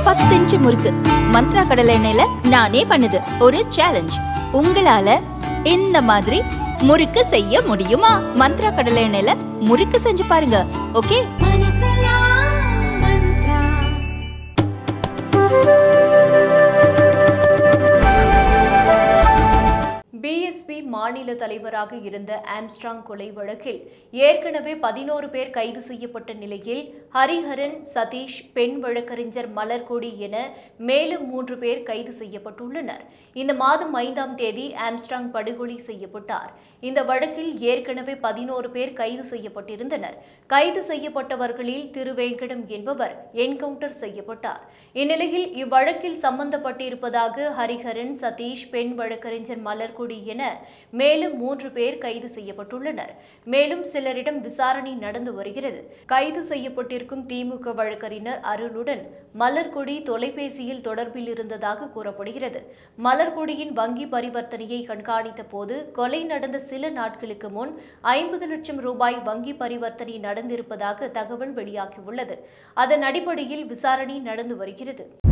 பத்து இன்ச்சு முறுக்கு மந்த்ரா கடலை எண்ணெயில நானே பண்ணுது ஒரு சேலஞ்ச் உங்களால இந்த மாதிரி முறுக்கு செய்ய முடியுமா மந்த்ரா கடலை எண்ணெயில முறுக்கு செஞ்சு பாருங்க ஓகே பிஎஸ்பி மாநில தலைவராக இருந்த ஆம்ஸ்ட்ராங் கொலை வழக்கில் ஏற்கனவே பதினோரு பேர் கைது செய்யப்பட்ட நிலையில் ஹரிஹரன் சதீஷ் பெண் வழக்கறிஞர் மலர்கொடி என மேலும் மூன்று பேர் கைது செய்யப்பட்டுள்ளனர் இந்த மாதம் ஐந்தாம் தேதி ஆம்ஸ்ட்ராங் படுகொலை செய்யப்பட்டார் இந்த வழக்கில் ஏற்கனவே பதினோரு பேர் கைது செய்யப்பட்டிருந்தனர் கைது செய்யப்பட்டவர்களில் திருவேங்கடம் என்பவர் என்கவுண்டர் செய்யப்பட்டார் இந்நிலையில் இவ்வழக்கில் சம்பந்தப்பட்டிருப்பதாக ஹரிஹரன் சதீஷ் பெண் வழக்கறிஞர் மலர்கொடி என மேலும் மூன்று பேர் கைது செய்யப்பட்டுள்ளனர் மேலும் சிலரிடம் விசாரணை நடந்து வருகிறது கைது செய்யப்பட்டிருக்கும் திமுக வழக்கறிஞர் அருளுடன் மலர்கொடி தொலைபேசியில் தொடர்பில் இருந்ததாக கூறப்படுகிறது மலர்கொடியின் வங்கி பரிவர்த்தனையை கண்காணித்த போது கொலை நடந்த சில நாட்களுக்கு முன் ஐம்பது லட்சம் ரூபாய் வங்கி பரிவர்த்தனை நடந்திருப்பதாக தகவல் வெளியாகியுள்ளது அதன் அடிப்படையில் விசாரணை நடந்து வருகிறது